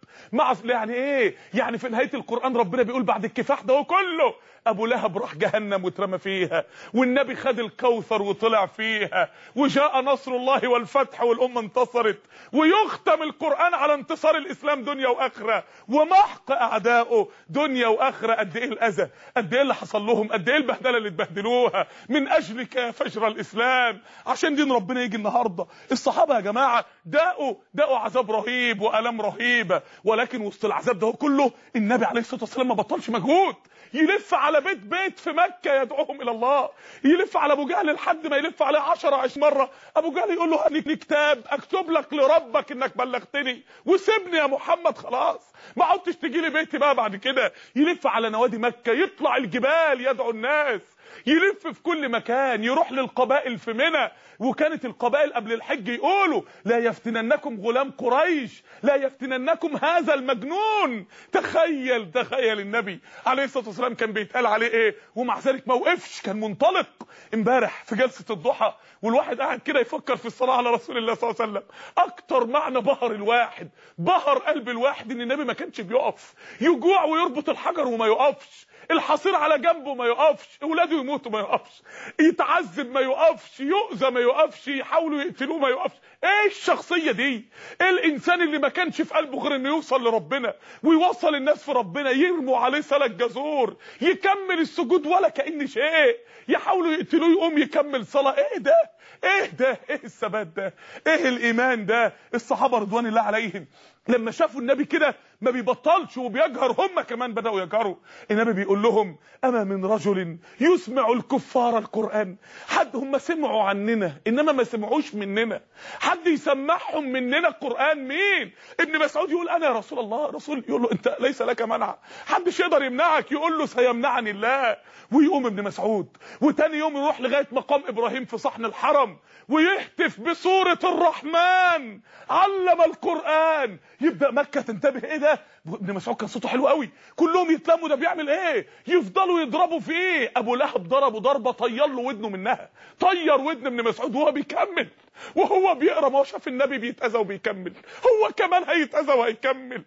مع يعني ايه يعني في نهايه القران ربنا بيقول بعد الكفاح ده كله ابو لهب راح جهنم واترمى فيها والنبي خد الكوثر وطلع فيها وجاء نصر الله والفتح والامه انتصرت ويختم القران على انتصار الاسلام دنيا واخره ومحق اعدائه دنيا واخره قد ايه الاذى قد ايه اللي حصل لهم قد ايه البهدله اللي اتبهدلوها من اجلك يا فجر الاسلام عشان دين ربنا يجي النهارده الصحابه يا جماعه داقوا داقوا عذاب رهيب والام رهيبه ولكن وسط العذاب ده كله النبي عليه الصلاه والسلام ما بطلش مجهود يلف على بيت بيت في مكة يدعوهم إلى الله يلف على أبو جهل لحد ما يلف عليه 10 20 مرة أبو جهل يقول له هنيك كتاب أكتب لك لربك إنك بلغتني وسيبني يا محمد خلاص ما عدتش تجي لي بيتي بقى بعد كده يلف على نوادي مكة يطلع الجبال يدعو الناس يلف في كل مكان يروح للقبائل في منى وكانت القبائل قبل الحج يقولوا لا يفتننكم غلام قريش لا يفتننكم هذا المجنون تخيل تخيل النبي عليه الصلاه والسلام كان بيتقال عليه ايه ومع ذلك ما وقفش كان منطلق امبارح في جلسه الضحى والواحد قاعد كده يفكر في الصلاه على رسول الله صلى الله عليه وسلم اكتر معنى بهر الواحد بهر قلب الواحد ان النبي ما كانش بيقف يجوع ويربط الحجر وما يقفش الحصير على جنبه ما يقفش اولاده يموتوا ما يقفش يتعذب ما يقفش يؤذى ما يقفش يحاولوا يقتلوه ما يقفش ايه الشخصيه دي ايه الانسان اللي ما كانش في قلبه غير انه يوصل لربنا ويوصل الناس في ربنا يرموا عليه سلك جزور يكمل السجود ولا كأن شيء يحاولوا يقتلوه يقوم يكمل صلاه ايه ده ايه ده ايه الثبات ده ايه الايمان ده الصحابه رضوان الله عليهم لما شافوا النبي كده ما بيبطلش وبيجهر هم كمان بدأوا يجهروا النبي بيقول لهم أما من رجل يسمع الكفار القرآن حد هم سمعوا عننا إنما ما سمعوش مننا حد يسمعهم مننا القرآن مين ابن مسعود يقول أنا يا رسول الله رسول يقول له أنت ليس لك منع حدش يقدر يمنعك يقول له سيمنعني الله ويقوم ابن مسعود وتاني يوم يروح لغاية مقام إبراهيم في صحن الحرم ويهتف بصورة الرحمن علم القرآن يبدأ مكة تنتبه ايه ده ابن مسعود كان صوته حلو قوي كلهم يتلموا ده بيعمل ايه يفضلوا يضربوا فيه ابو لهب ضربه ضربه طير له ودنه منها طير ودن ابن مسعود وهو بيكمل وهو بيقرا ما هو شاف النبي بيتاذى وبيكمل هو كمان هيتاذى وهيكمل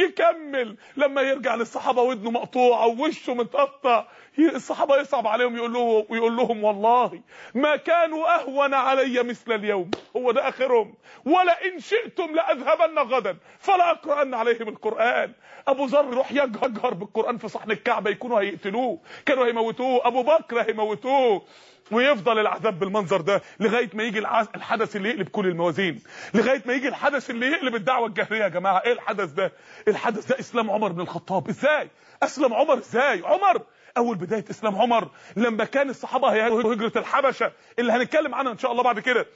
يكمل لما يرجع للصحابه ودنه مقطوعه ووشه متقطع الصحابه يصعب عليهم يقول له ويقول لهم والله ما كانوا اهون علي مثل اليوم هو ده اخرهم ولا ان شئتم لاذهبن غدا فلا اقران عليهم القران ابو ذر يروح يجهر بالقران في صحن الكعبه يكونوا هيقتلوه كانوا هيموتوه ابو بكر هيموتوه ويفضل العذاب بالمنظر ده لغايه ما يجي الحدث اللي يقلب كل الموازين لغايه ما يجي الحدث اللي يقلب الدعوه الجهريه يا جماعه ايه الحدث ده الحدث ده اسلام عمر بن الخطاب ازاي اسلم عمر ازاي عمر اول بدايه اسلام عمر لما كان الصحابه هيهاجروا هجره الحبشه اللي هنتكلم عنها ان شاء الله بعد كده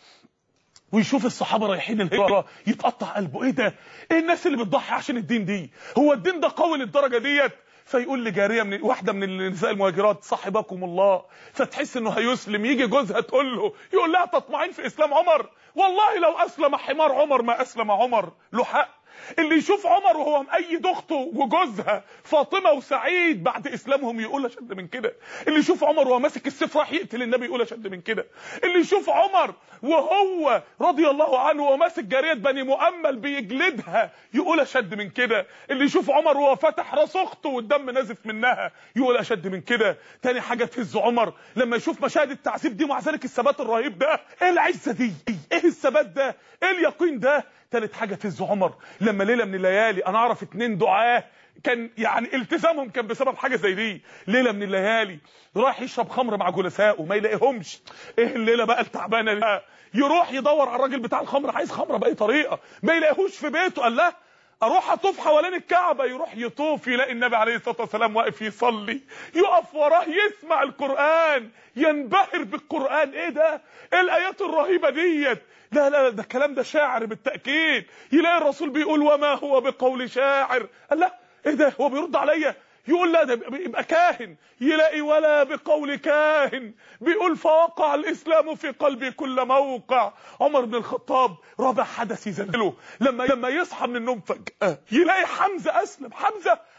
ويشوف الصحابه رايحين الهجره يتقطع قلبه ايه ده ايه الناس اللي بتضحي عشان الدين دي هو الدين ده قوي للدرجه ديت فيقول لجاريه من واحده من النساء المهاجرات صاحبكم الله فتحس انه هيسلم يجي جوزها تقول له يقول لها تطمعين في اسلام عمر والله لو اسلم حمار عمر ما اسلم عمر له حق اللي يشوف عمر وهو مأيد اخته وجوزها فاطمه وسعيد بعد اسلامهم يقول اشد من كده اللي يشوف عمر وهو ماسك السيف راح يقتل النبي يقول اشد من كده اللي يشوف عمر وهو رضي الله عنه وهو ماسك جاريه بني مؤمل بيجلدها يقول اشد من كده اللي يشوف عمر وهو فاتح راس اخته والدم نازف منها يقول اشد من كده تاني حاجه تهز عمر لما يشوف مشاهد التعذيب دي ومع ذلك الثبات الرهيب ده ايه العزه دي ايه الثبات ده ايه اليقين ده تالت حاجه تهز عمر لما ليله من الليالي انا اعرف اتنين دعاه كان يعني التزامهم كان بسبب حاجه زي دي ليله من الليالي راح يشرب خمر مع جلسائه ما يلاقيهمش ايه الليله بقى التعبانه دي يروح يدور على الراجل بتاع الخمر عايز خمره باي طريقه ما يلاقيهوش في بيته قال له اروح اطوف حوالين الكعبه يروح يطوف يلاقي النبي عليه الصلاه والسلام واقف يصلي يقف وراه يسمع القران ينبهر بالقران ايه ده ايه الايات الرهيبه ديت لا لا ده الكلام ده شاعر بالتاكيد يلاقي الرسول بيقول وما هو بقول شاعر قال لا ايه ده هو بيرد عليا يقول لا ده يبقى كاهن يلاقي ولا بقول كاهن بيقول فوقع الاسلام في قلبي كل موقع عمر بن الخطاب رابع حدث يزلزله لما لما يصحى من النوم فجاه يلاقي حمزه اسلم حمزه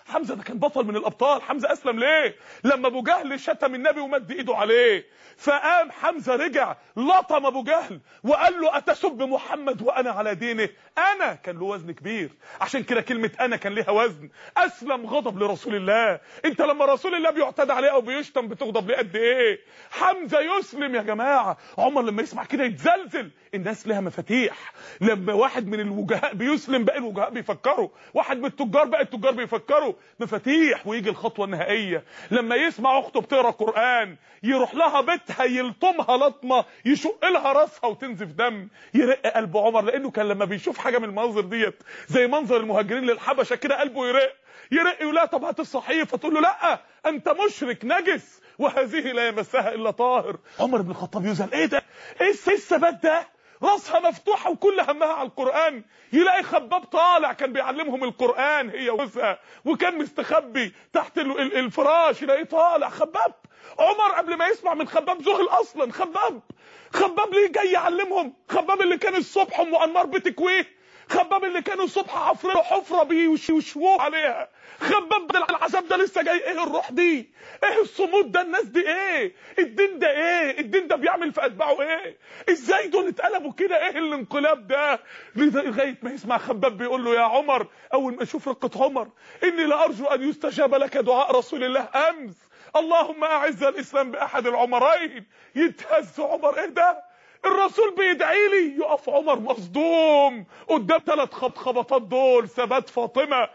حمزه ده كان بطل من الابطال حمزه اسلم ليه لما ابو جهل شتم النبي ومد ايده عليه فقام حمزه رجع لطم ابو جهل وقال له اتسب محمد وانا على دينه انا كان له وزن كبير عشان كده كلمه انا كان ليها وزن اسلم غضب لرسول الله انت لما رسول الله بيعتدى عليه او بيشتم بتغضب ليه قد ايه حمزه يسلم يا جماعه عمر لما يسمع كده يتزلزل الناس لها مفاتيح لما واحد من الوجهاء بيسلم باقي الوجهاء بيفكروا واحد من التجار باقي التجار بيفكروا مفاتيح ويجي الخطوه النهائيه لما يسمع اخته بتقرا قران يروح لها بيتها يلطمها لطمه يشق لها راسها وتنزف دم يرق قلب عمر لانه كان لما بيشوف حاجه من المناظر ديت زي منظر المهاجرين للحبشه كده قلبه يرق يرق يقول لها طب هات الصحيفه تقول له لا انت مشرك نجس وهذه لا يمسها الا طاهر عمر بن الخطاب يزعل ايه ده ايه الثبات ده راسها مفتوحه وكل همها على القران يلاقي خباب طالع كان بيعلمهم القران هي وجوزها وكان مستخبي تحت الفراش يلاقيه طالع خباب عمر قبل ما يسمع من خباب ذهل اصلا خباب خباب ليه جاي يعلمهم خباب اللي كان الصبح ام انمار بتكويه خباب اللي كانوا الصبح حفروا حفره بيشوشوه عليها خباب ده العذاب ده لسه جاي ايه الروح دي ايه الصمود ده الناس دي ايه الدين ده ايه الدين ده بيعمل في اتباعه ايه ازاي دول اتقلبوا كده ايه الانقلاب ده لغايه ما يسمع خباب بيقول له يا عمر اول ما يشوف رقه عمر اني لارجو ان يستجاب لك دعاء رسول الله امس اللهم اعز الاسلام باحد العمرين يتهز عمر ايه ده الرسول بيدعي لي يقف عمر مصدوم قدام ثلاث خبطات دول ثبات فاطمه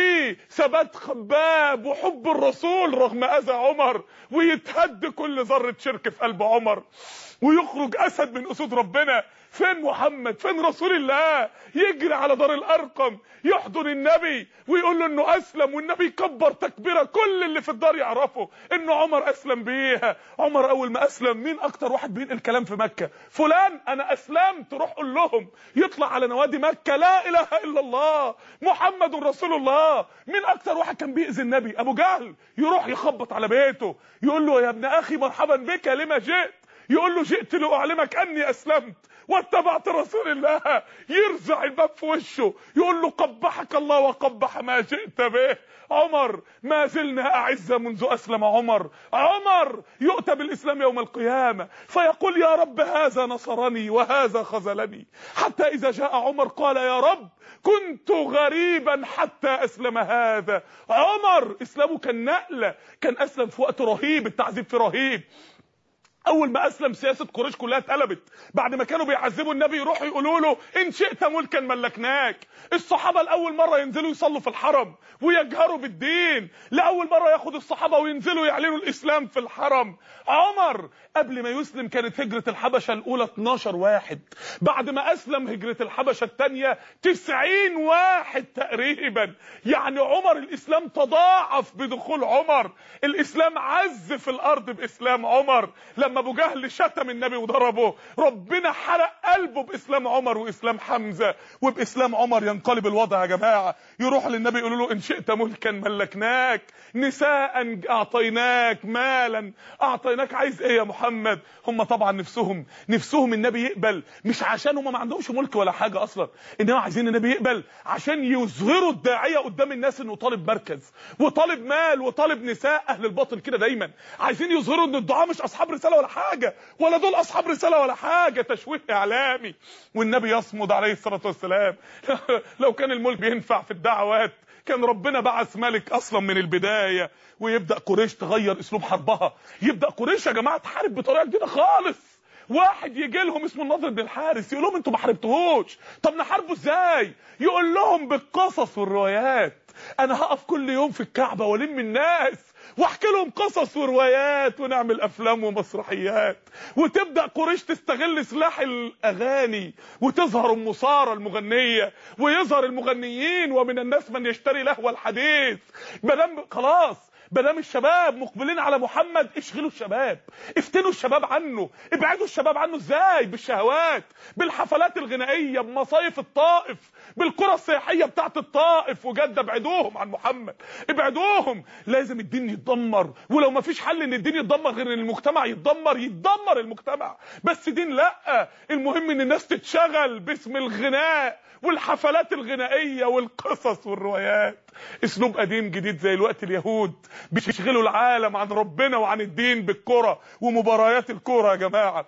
وثبات خباب وحب الرسول رغم اذى عمر ويتهد كل ذره شرك في قلب عمر ويخرج اسد من اسود ربنا فين محمد فين رسول الله يجري على دار الارقم يحضن النبي ويقول له انه اسلم والنبي يكبر تكبيره كل اللي في الدار يعرفوا انه عمر اسلم بيها عمر اول ما اسلم مين اكتر واحد بينقل كلام في مكه فلان انا اسلمت روح قول لهم يطلع على نوادي مكه لا اله الا الله محمد رسول الله مين اكتر واحد كان بيأذي النبي ابو جهل يروح يخبط على بيته يقول له يا ابن اخي مرحبا بك لما جئت يقول له جئت لاعلمك اني اسلمت واتبعت رسول الله يرزع الباب في وشه يقول له قبحك الله وقبح ما جئت به عمر ما زلنا أعزة منذ أسلم عمر عمر يؤتى بالإسلام يوم القيامة فيقول يا رب هذا نصرني وهذا خذلني حتى إذا جاء عمر قال يا رب كنت غريبا حتى أسلم هذا عمر إسلامه كان نقلة كان أسلم في وقت رهيب التعذيب في رهيب اول ما اسلم سياسه قريش كلها اتقلبت بعد ما كانوا بيعذبوا النبي يروحوا يقولوا له ان شئت ملكا ملكناك الصحابه لاول مره ينزلوا يصلوا في الحرم ويجهروا بالدين لاول مره ياخد الصحابه وينزلوا يعلنوا الاسلام في الحرم عمر قبل ما يسلم كانت هجره الحبشه الاولى 12 واحد بعد ما اسلم هجره الحبشه الثانيه 90 واحد تقريبا يعني عمر الاسلام تضاعف بدخول عمر الاسلام عز في الارض باسلام عمر لما ابو جهل شتم النبي وضربه ربنا حرق قلبه باسلام عمر واسلام حمزه وباسلام عمر ينقلب الوضع يا جماعه يروح للنبي يقولوا له ان شئت ملكا ملكناك نساء اعطيناك مالا اعطيناك عايز ايه يا محمد هم طبعا نفسهم نفسهم النبي يقبل مش عشان هم ما عندهمش ملك ولا حاجه اصلا انما عايزين النبي يقبل عشان يظهروا الداعيه قدام الناس انه طالب مركز وطالب مال وطالب نساء اهل الباطل كده دايما عايزين يظهروا ان الدعاء مش اصحاب رساله ولا حاجه ولا دول اصحاب رساله ولا حاجه تشويه اعلامي والنبي يصمد عليه الصلاه والسلام لو كان الملك بينفع في الدعوات كان ربنا بعث ملك اصلا من البدايه ويبدا قريش تغير اسلوب حربها يبدا قريش يا جماعه تحارب بطريقه جديده خالص واحد يجي لهم اسمه النضر بن الحارث يقول لهم انتوا ما حاربتوهوش طب نحاربه ازاي يقول لهم بالقصص والروايات انا هقف كل يوم في الكعبه والم الناس واحكي لهم قصص وروايات ونعمل افلام ومسرحيات وتبدا قريش تستغل سلاح الاغاني وتظهر ام ساره المغنيه ويظهر المغنيين ومن الناس من يشتري لهو الحديث مدام خلاص مدام الشباب مقبلين على محمد اشغلوا الشباب افتنوا الشباب عنه ابعدوا الشباب عنه ازاي بالشهوات بالحفلات الغنائيه بمصايف الطائف بالقرى السياحيه بتاعت الطائف وجده ابعدوهم عن محمد ابعدوهم لازم الدين يتدمر ولو ما فيش حل ان الدين يتدمر غير ان المجتمع يتدمر يتدمر المجتمع بس دين لا المهم ان الناس تتشغل باسم الغناء والحفلات الغنائيه والقصص والروايات اسلوب قديم جديد زي الوقت اليهود بيشغلوا العالم عن ربنا وعن الدين بالكرة ومباريات الكرة يا جماعة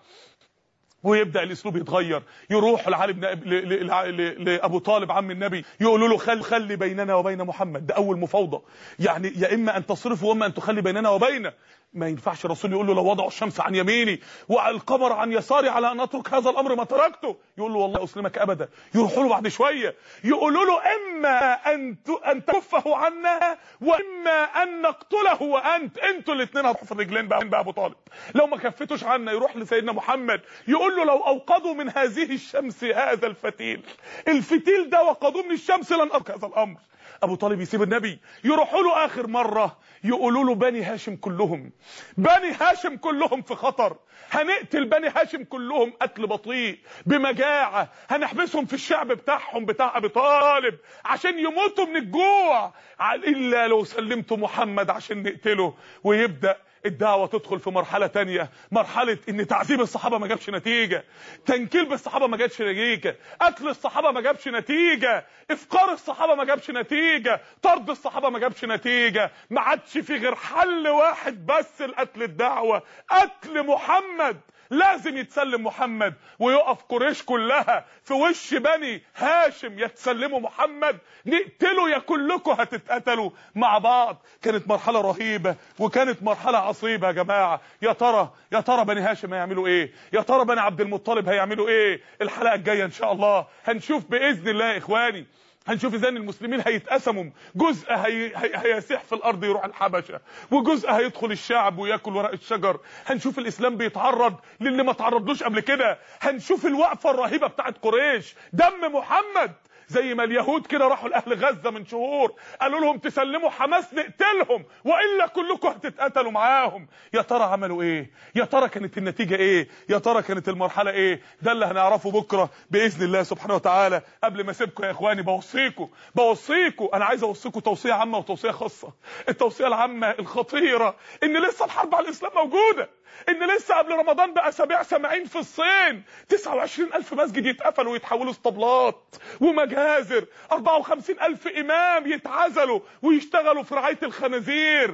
ويبدا الاسلوب يتغير يروح لعلي بن أب- ل- ل- ل- لابو طالب عم النبي يقولوا له خل خلي بيننا وبين محمد ده اول مفاوضه يعني يا اما ان تصرفه واما ان تخلي بيننا وبينه ما ينفعش الرسول يقول له لو وضعوا الشمس عن يميني والقمر عن يساري على ان اترك هذا الامر ما تركته يقول له والله اسلمك ابدا يروحوا له بعد شويه يقولوا له اما ان ت- ان تكفه عنا واما ان نقتله وانت انتوا الاثنين هتروحوا في الرجلين بقى بقى ابو طالب لو ما كفتوش عنا يروح لسيدنا محمد يقول له لو اوقدوا من هذه الشمس هذا الفتيل الفتيل ده وقدوه من الشمس لن ارك هذا الامر ابو طالب يسيب النبي يروحوا له اخر مره يقولوا له بني هاشم كلهم بني هاشم كلهم في خطر هنقتل بني هاشم كلهم قتل بطيء بمجاعه هنحبسهم في الشعب بتاعهم بتاع ابي طالب عشان يموتوا من الجوع الا لو سلمتوا محمد عشان نقتله ويبدا الدعوة تدخل في مرحلة تانية مرحلة ان تعذيب الصحابة ما جابش نتيجة تنكيل بالصحابة ما جابش نتيجة قتل الصحابة ما جابش نتيجة افقار الصحابة ما جابش نتيجة طرد الصحابة ما جابش نتيجة ما عادش في غير حل واحد بس لقتل الدعوة قتل محمد لازم يتسلم محمد ويقف قريش كلها في وش بني هاشم يتسلموا محمد نقتله يا كلكم هتتقتلوا مع بعض كانت مرحلة رهيبة وكانت مرحلة عصيبة يا جماعة يا ترى يا ترى بني هاشم هيعملوا ايه يا ترى بني عبد المطلب هيعملوا ايه الحلقة الجاية ان شاء الله هنشوف بإذن الله يا اخواني هنشوف ازاي إن المسلمين هيتقسموا جزء هي... هي... هيسيح في الارض يروح الحبشه وجزء هيدخل الشعب وياكل ورق الشجر هنشوف الاسلام بيتعرض للي ما تعرضلوش قبل كده هنشوف الوقفه الرهيبه بتاعت قريش دم محمد زي ما اليهود كده راحوا لاهل غزه من شهور قالوا لهم تسلموا حماس نقتلهم والا كلكم هتتقتلوا معاهم يا ترى عملوا ايه يا ترى كانت النتيجه ايه يا ترى كانت المرحله ايه ده اللي هنعرفه بكره باذن الله سبحانه وتعالى قبل ما اسيبكم يا اخواني بوصيكم بوصيكم انا عايز اوصيكم توصيه عامه وتوصيه خاصه التوصيه العامه الخطيره ان لسه الحرب على الاسلام موجوده ان لسه قبل رمضان باسابيع سامعين في الصين 29 الف مسجد يتقفلوا ويتحولوا اسطبلات ومجازر 54 الف امام يتعزلوا ويشتغلوا في رعايه الخنازير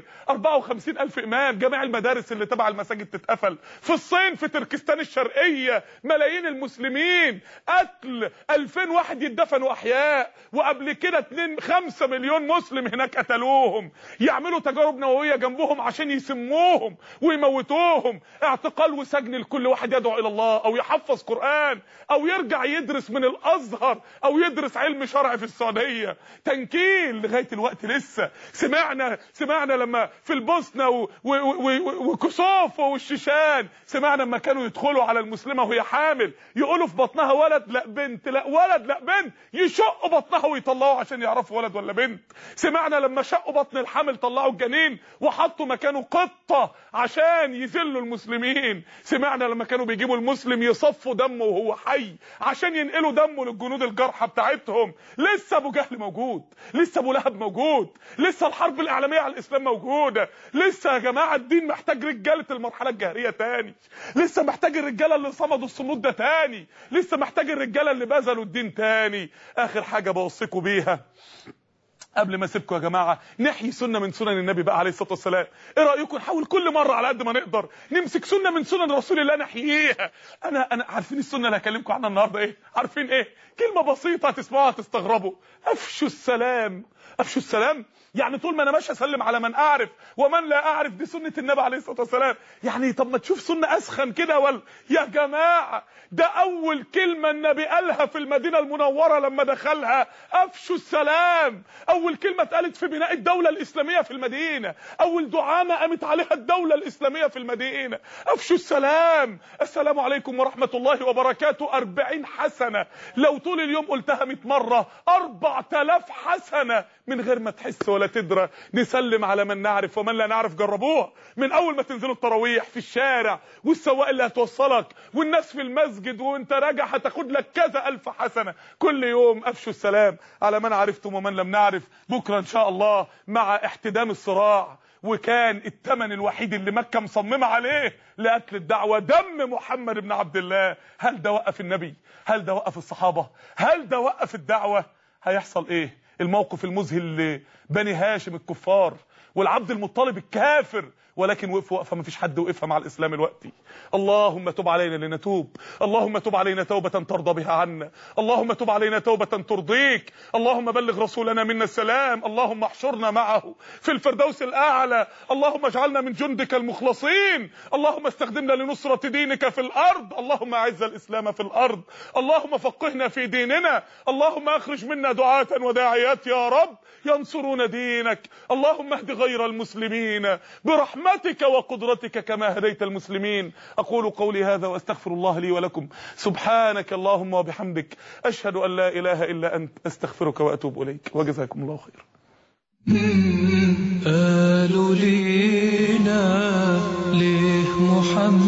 54 الف امام جميع المدارس اللي تبع المساجد تتقفل في الصين في تركستان الشرقيه ملايين المسلمين قتل 2000 واحد يدفنوا احياء وقبل كده 2 5 مليون مسلم هناك قتلوهم يعملوا تجارب نوويه جنبهم عشان يسموهم ويموتوهم اعتقال وسجن لكل واحد يدعو الى الله او يحفظ قران او يرجع يدرس من الازهر او يدرس علم شرع في السعوديه تنكيل لغايه الوقت لسه سمعنا سمعنا لما في البوسنه و- و- و- وكوسوفو والشيشان سمعنا لما كانوا يدخلوا على المسلمه وهي حامل يقولوا في بطنها ولد لا بنت لا ولد لا بنت يشقوا بطنها ويطلعوا عشان يعرفوا ولد ولا بنت سمعنا لما شقوا بطن الحامل طلعوا الجنين وحطوا مكانه قطه عشان يذلوا المسلمين سمعنا لما كانوا بيجيبوا المسلم يصفوا دمه وهو حي عشان ينقلوا دمه للجنود الجارحه بتاعتهم لسه ابو جهل موجود لسه ابو لهب موجود لسه الحرب الاعلاميه على الاسلام موجوده لسه يا جماعه الدين محتاج رجاله المرحله الجاهليه تاني لسه محتاج الرجاله اللي صمدوا الصمود ده تاني لسه محتاج الرجاله اللي بذلوا الدين تاني اخر حاجه بوصيكم بيها قبل ما اسيبكم يا جماعه نحيي سنه من سنن النبي بقى عليه الصلاه والسلام ايه رايكم نحاول كل مره على قد ما نقدر نمسك سنه من سنن رسول الله نحييها انا انا عارفين السنه اللي هكلمكم عنها النهارده ايه عارفين ايه كلمه بسيطه هتسمعوها تستغربوا افشوا السلام افشوا السلام يعني طول ما انا ماشي اسلم على من اعرف ومن لا اعرف دي سنه النبي عليه الصلاه والسلام يعني طب ما تشوف سنه اسخن كده ولا يا جماعه ده اول كلمه النبي قالها في المدينه المنوره لما دخلها افشوا السلام اول كلمه اتقالت في بناء الدوله الاسلاميه في المدينه اول دعامه قامت عليها الدوله الاسلاميه في المدينه افشوا السلام السلام عليكم ورحمه الله وبركاته 40 حسنه لو طول اليوم قلتها 100 مره 4000 حسنه من غير ما تحس ولا تدرى نسلم على من نعرف ومن لا نعرف جربوها من اول ما تنزلوا التراويح في الشارع والسواق اللي هتوصلك والناس في المسجد وانت راجع هتاخد لك كذا الف حسنه كل يوم افشوا السلام على من عرفتم ومن لم نعرف بكره ان شاء الله مع احتدام الصراع وكان الثمن الوحيد اللي مكه مصممه عليه لقتل الدعوه دم محمد بن عبد الله هل ده وقف النبي هل ده وقف الصحابه هل ده وقف الدعوه هيحصل ايه الموقف المذهل لبني هاشم الكفار والعبد المطلب الكافر ولكن وقفوا وقفه ما فيش حد وقفها مع الاسلام الوقتي اللهم تب علينا لنتوب اللهم تب علينا توبه ترضى بها عنا اللهم تب علينا توبه ترضيك اللهم بلغ رسولنا منا السلام اللهم احشرنا معه في الفردوس الاعلى اللهم اجعلنا من جندك المخلصين اللهم استخدمنا لنصره دينك في الارض اللهم اعز الاسلام في الارض اللهم فقهنا في ديننا اللهم اخرج منا دعاة وداعيات يا رب ينصرون دينك اللهم اهد غير المسلمين برحمتك وقدرتك كما هديت المسلمين اقول قولي هذا واستغفر الله لي ولكم سبحانك اللهم وبحمدك اشهد ان لا اله الا انت استغفرك واتوب اليك وجزاكم الله خيرا قالوا لينا ليه محمد